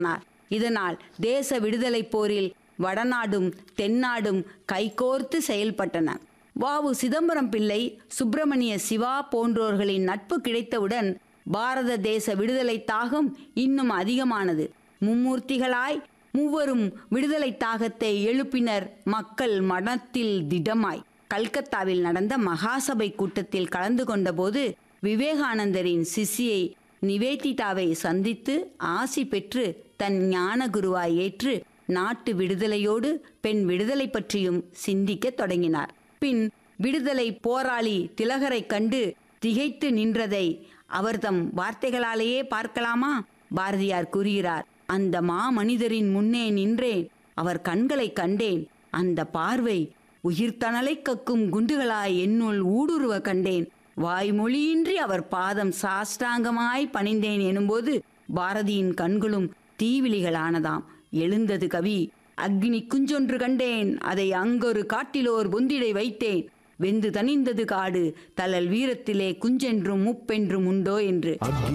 ஆனார் இதனால் தேச விடுதலைப் போரில் வடநாடும் தென்னாடும் கைகோர்த்து செயல்பட்டன வாவு சிதம்பரம் பிள்ளை சுப்பிரமணிய சிவா போன்றோர்களின் நட்பு கிடைத்தவுடன் பாரத தேச விடுதலை தாகம் இன்னும் அதிகமானது மும்மூர்த்திகளாய் மூவரும் விடுதலை தாகத்தை எழுப்பினர் மக்கள் மனத்தில் திடமாய் கல்கத்தாவில் நடந்த மகாசபை கூட்டத்தில் கலந்து கொண்டபோது விவேகானந்தரின் சிஷ்யை நிவேதிதாவை சந்தித்து ஆசி பெற்று தன் ஞான குருவாய் ஏற்று நாட்டு விடுதலையோடு பெண் விடுதலை பற்றியும் சிந்திக்கத் தொடங்கினார் பின் விடுதலை போராளி திலகரைக் கண்டு திகைத்து நின்றதை அவர்தம் வார்த்தைகளாலேயே பார்க்கலாமா பாரதியார் கூறுகிறார் அந்த மாமனிதரின் முன்னே நின்றேன் அவர் கண்களைக் கண்டேன் அந்த பார்வை உயிர்த்தனலை கக்கும் குண்டுகளாய் என்னுள் ஊடுருவ கண்டேன் வாய்மொழியின்றி அவர் பாதம் சாஷ்டாங்கமாய் பணிந்தேன் எனும்போது பாரதியின் கண்களும் தீவிலிகளானதாம் எழுந்தது கவி அக்னி குஞ்சொன்று கண்டேன் அதை அங்கொரு காட்டிலோர் பொந்திடை வைத்தேன் வெந்து தணிந்தது காடு தலல் வீரத்திலே குஞ்சென்றும் முப்பென்றும் உண்டோ என்று